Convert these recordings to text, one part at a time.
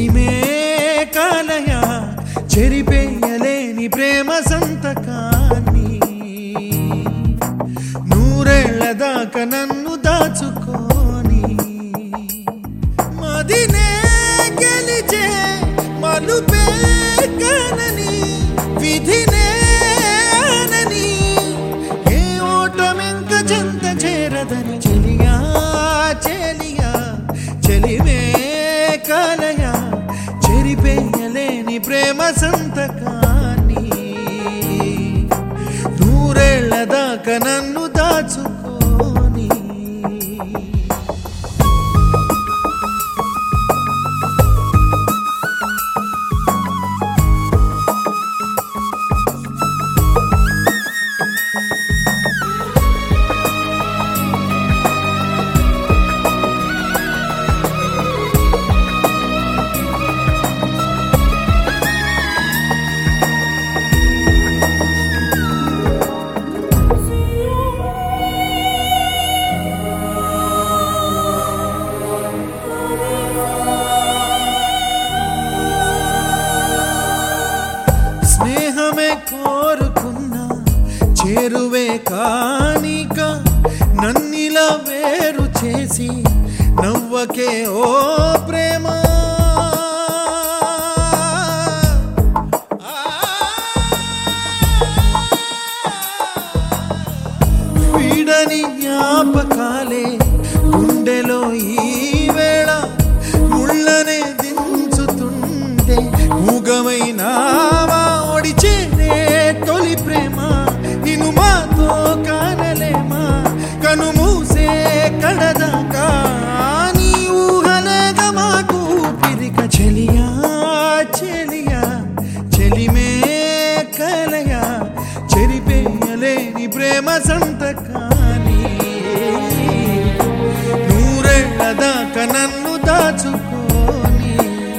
చెలిమే కాలయ చెరిపేయలేని ప్రేమ సంతకాన్ని నూరేళ్ల దాకా నన్ను దాచుకోని మదినే గెలిచే మలుపే కనని విధినే అనని ఏ ఓటమింక చెంత చేరదని చెలియా చెలియా చెలివే కాలయ చెరిపేయలేని ప్రేమ సంతకాన్ని నూరేళ్ల దాకా నన్ను దాచుకోని స్నేహమే కోరుకున్నా చేరువే కానిక నన్నిలా వేరు చేసి నవ్వకే ఓ ప్రేమ వీడని జ్ఞాపకాలే గుండెలో ఈ వేళ ముళ్ళనే దించుతుంటే మూగమైనావా ఒడిచేనే తొలి ప్రేమ నిన్ను మాతో కానలేమా కను మూసే కడదాకా నీ ఊహలేక మాకు పిరిక చెలియా చెలియా చెలిమే కలయా చెరిపేయలేని ప్రేమ సంతకాని నూరేళ్ల దాకా నన్ను దాచుకోని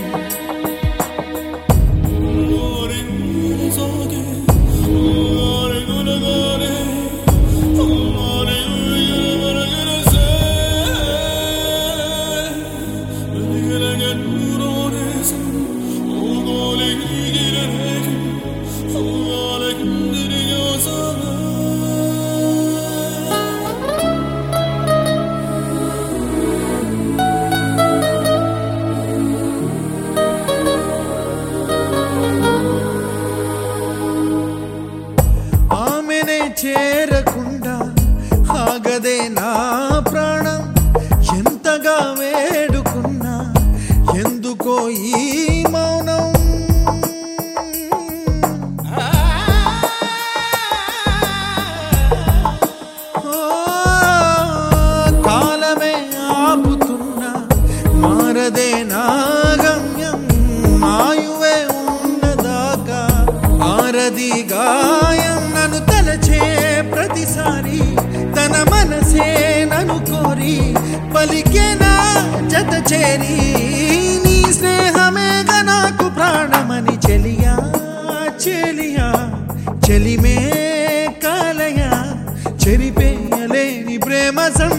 ఆమెనే చేరకుండా ఆగదే నా ప్రాణం ఎంతగా వేడుకున్నా ఎందుకో ఈ మౌనం ఓ, కాలమే ఆపుతున్నా మారదే నా గమ్యం మాయువే ఉన్నదాకా ఆరది గాయం నన్ను తలచే ప్రతిసారి తన మనసే నన్ను కోరి పలికేనా జత చేరి నీ స్నేహమేగ నాకు ప్రాణమని చెలియా చెలియా చెలిమే కాలయ చెరిపేయలేని ప్రేమ సం